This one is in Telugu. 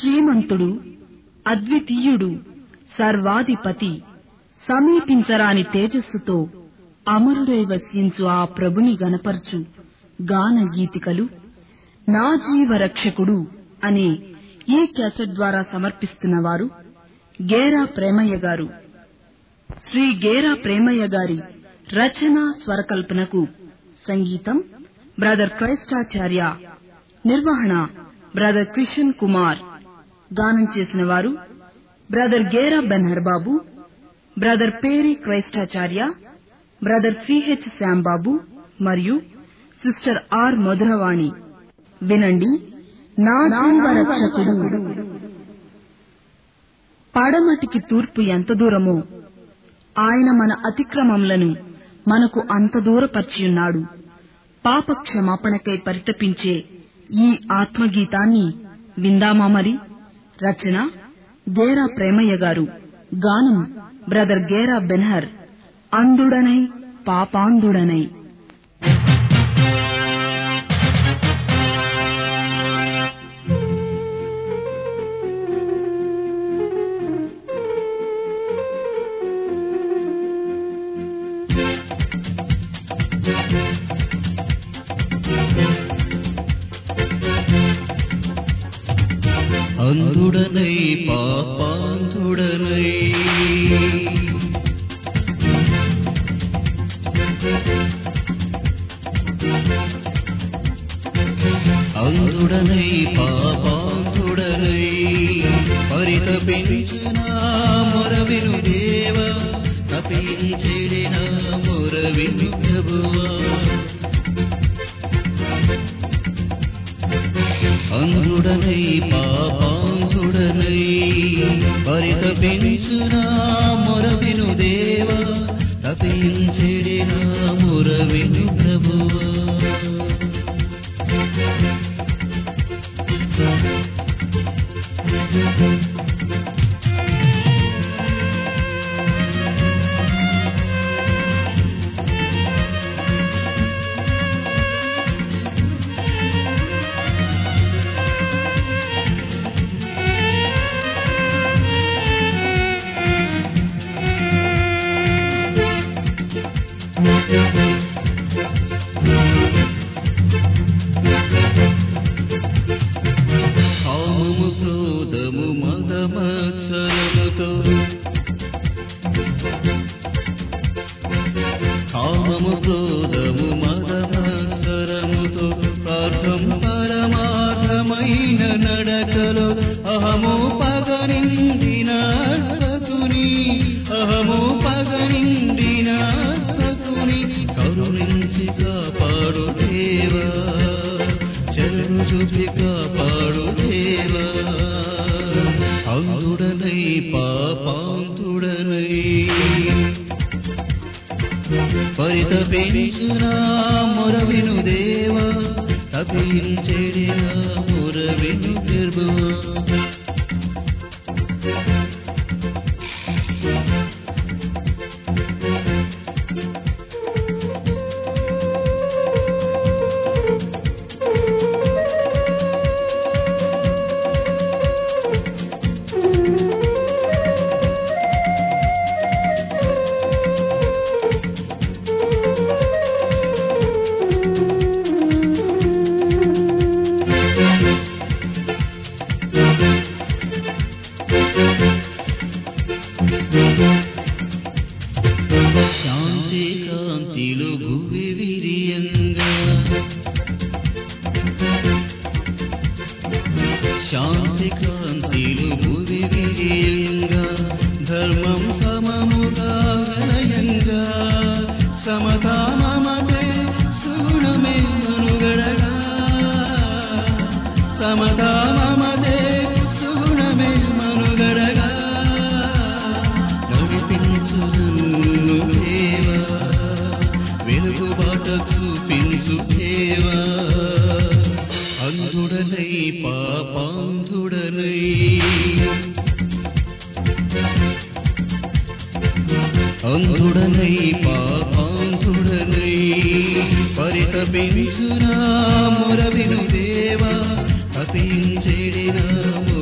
శ్రీమంతుడు అద్వితీయుడు సర్వాధిపతి సమీపించరాని తేజస్సుతో అమరుడై వసించు ఆ ప్రభుని గనపర్చు గాన గీతికలు నా జీవరక్షకుడు అనే ఈ క్యాసెట్ ద్వారా సమర్పిస్తున్నవారు గేరా ప్రేమయ్య గారు శ్రీ గేరా ప్రేమయ్య గారి రచన స్వరకల్పనకు సంగీతం బ్రదర్ క్రైస్టాచార్య నిర్వహణ బ్రదర్ కిషన్ కుమార్ గానం చేసిన వారు బ్రదర్ గేరా బెన్హర్ బాబు బ్రదర్ పేరి క్రైస్టాచార్య బ్రదర్ సిహెచ్ శ్యాంబాబు మరియు సిస్టర్ ఆర్ మధురవాణి వినండి నా జీవరక్షకుడు పడమటికి తూర్పు ఎంత దూరమో ఆయన మన అతిక్రమములను మనకు అంత దూరపర్చియున్నాడు పాప క్షమాపణకై పరితపించే ఈ ఆత్మగీతాన్ని విందామా మరి రచన గేరా ప్రేమయ్య గారు గానం బ్రదర్ గేరా బెన్హర్ అందుడనై పాపాంధుడనై అందుడనై పాపాంతుడనై అందుడనై పాపాంతుడనై పరితపించిన మొరవిను దేవ తపించెడిన మొరవిను ప్రభువా అందుడనై పాపాంతుడనై పరితపించున మొరవిను దేవ తపించెడిన మొరవిను ప్రభువా కామము క్రోధము మదమత్సరముతో కామము క్రోధము మదమత్సరముతో అర్థం పరమార్థమైన నడకలో అహము పగనిండిన అర్హతుని అహము పగనిండిన అర్హతుని కరుణించి కాపాడు దేవా చరణు చూపి కాపాడు దేవా అందుడనై పాపాంతుడనై పరితపించిన మొరవిను దేవా తపించెడిన మొరవిను గర్భవా శాంతి కాంతిలు భువి విరియంగా శాంతి కాంతిలు భువి విరియంగా ధర్మం సమముగా వినయంగా సమతా మమతే సుగుణమే మనుగడగా సమతా మమతే సుగుణమే మనుగడగా నడిపించు నన్ను దేవా వెలుగుబాట చూపించు దేవా అంధుడనై పాపాంధుడనై అంధుడనై పాపాంధుడనై పరితపించునా మొరవిను దేవా తపించెడిన